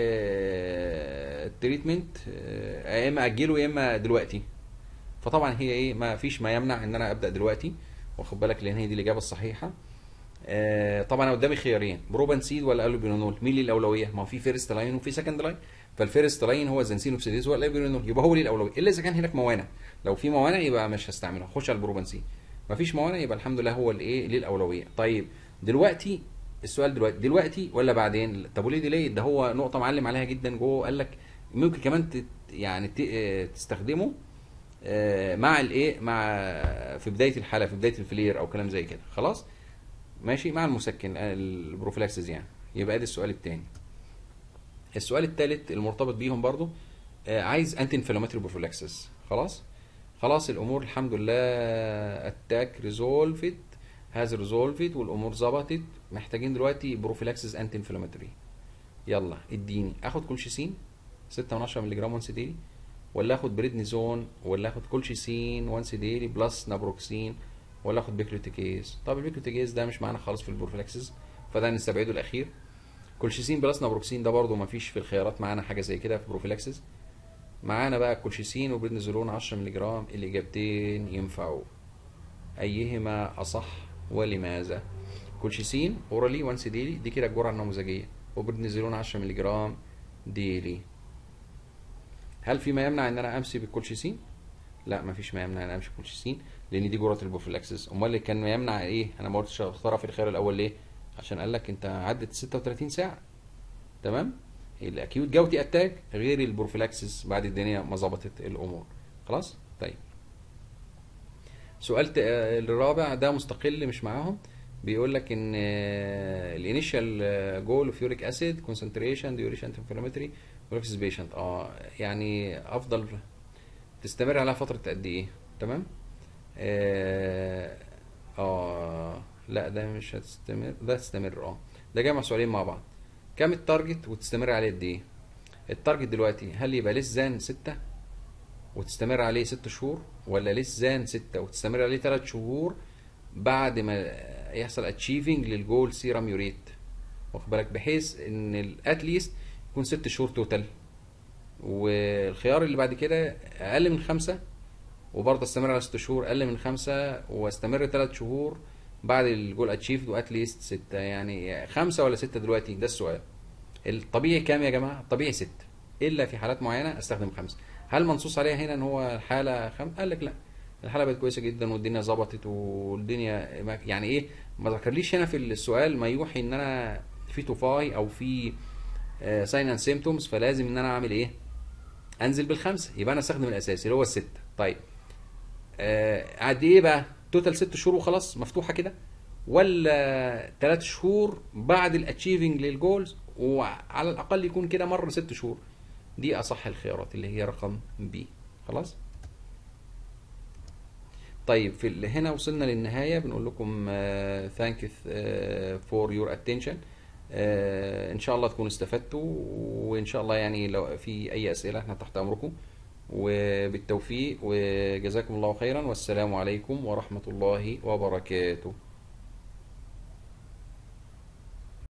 التريتمنت يا اما اجله يا اما دلوقتي فطبعا هي ايه ما فيش ما يمنع ان انا ابدا دلوقتي واخد بالك لان هي دي الاجابه الصحيحه آه طبعا انا قدامي خيارين بروبانسيد ولا الوبينول مين ليه الاولويه ما هو في فيرست لاين وفي سكند لاين فالفيرست لاين هو الزنسين اوبسيديز ولا الوبينول يبقى هو ليه الاولويه الا اذا كان هناك موانع لو في موانع يبقى مش هستعمله خش على البروبانسيد ما فيش موانع يبقى الحمد لله هو الايه ليه الاولويه طيب دلوقتي السؤال دلوقتي دلوقتي ولا بعدين طب وليه ديلي ده هو نقطه معلم عليها جدا جوه قال لك ممكن كمان تت يعني تستخدمه مع الايه مع في بدايه الحاله في بدايه الفلير او كلام زي كده خلاص ماشي مع المسكن البروفيلاكسيس يعني يبقى ادي السؤال الثاني السؤال الثالث المرتبط بيهم برضو عايز انتي انفلاماتوري بروفيلاكسيس خلاص خلاص الامور الحمد لله اتاك ريزولفد هاز ريزولفد والامور ظبطت محتاجين دلوقتي بروفيلاكسيس انتي انفلاماتوري يلا اديني اخد كولشيسين 6 من 10 مللي جرام وانس ديلي ولا اخد بريدنيزون ولا اخد كولشيسين وانس ديلي بلس نابروكسين ولا اخد بيكلوتيكيز طب البيكلوتيكيز ده مش معانا خالص في البروفيلاكسيس فده نستبعده الاخير كولشيسين بلس نابروكسين ده برضه ما فيش في الخيارات معانا حاجه زي كده في بروفيلاكسيس معانا بقى كولشيسين وبريدنيزولون 10 مللي جرام الاجابتين ينفعوا ايهما اصح ولماذا كولشيسين اورالي وانس ديلي دي كده الجرعه النموذجيه وبريدنيزولون 10 مللي جرام ديلي هل في ما يمنع ان انا امشي بالكولشيسين لا ما فيش ما يمنع ان انا امشي بالكولشيسين لان دي جرعه البروفيلاكسيس امال اللي كان ما يمنع ايه انا ما قلتش اختارها في الخيار الاول ليه عشان قال لك انت عدت 36 ساعه تمام الاكيوت جوتي اتاك غير البروفيلاكسيس بعد الدنيا ما ظبطت الامور خلاص طيب سؤال الرابع ده مستقل مش معاهم بيقول لك ان الانيشال جول اوف يوريك اسيد كونسنتريشن ديوريشن انفلاماتوري بروفيس بيشنت اه يعني افضل تستمر عليها فتره قد ايه تمام اه, آه لا ده مش هتستمر ده تستمر اه ده جمع سؤالين مع بعض كام التارجت وتستمر عليه قد ايه التارجت دلوقتي هل يبقى ليس زان 6 وتستمر عليه 6 شهور ولا ليس زان 6 وتستمر عليه 3 شهور بعد ما يحصل اتشيفنج للجول سيرم يوريت واخد بالك بحيث ان الاتليست يكون 6 شهور توتال والخيار اللي بعد كده اقل من خمسة وبرضه استمر على ست شهور اقل من خمسة واستمر ثلاث شهور بعد الجول اتشيفد واتليست ستة يعني خمسة ولا ستة دلوقتي ده السؤال الطبيعي كام يا جماعة الطبيعي ستة الا في حالات معينة استخدم خمسة هل منصوص عليها هنا ان هو الحالة خم قال لك لا الحالة بقت كويسة جدا والدنيا ظبطت والدنيا ما- يعني ايه ما ذكرليش هنا في السؤال ما يوحي ان انا في توفاي او في ساين اند سيمتومز فلازم ان انا اعمل ايه انزل بالخمسه يبقى انا استخدم الاساسي اللي هو السته طيب آه، قد ايه بقى توتال ست شهور وخلاص مفتوحه كده ولا ثلاث شهور بعد الاتشيفنج للجولز وعلى الاقل يكون كده مر ست شهور دي اصح الخيارات اللي هي رقم بي خلاص طيب في ال- هنا وصلنا للنهايه بنقول لكم ثانك فور يور اتنشن ان شاء الله تكونوا استفدتوا وان شاء الله يعني لو في اي اسئله احنا تحت امركم وبالتوفيق وجزاكم الله خيرا والسلام عليكم ورحمه الله وبركاته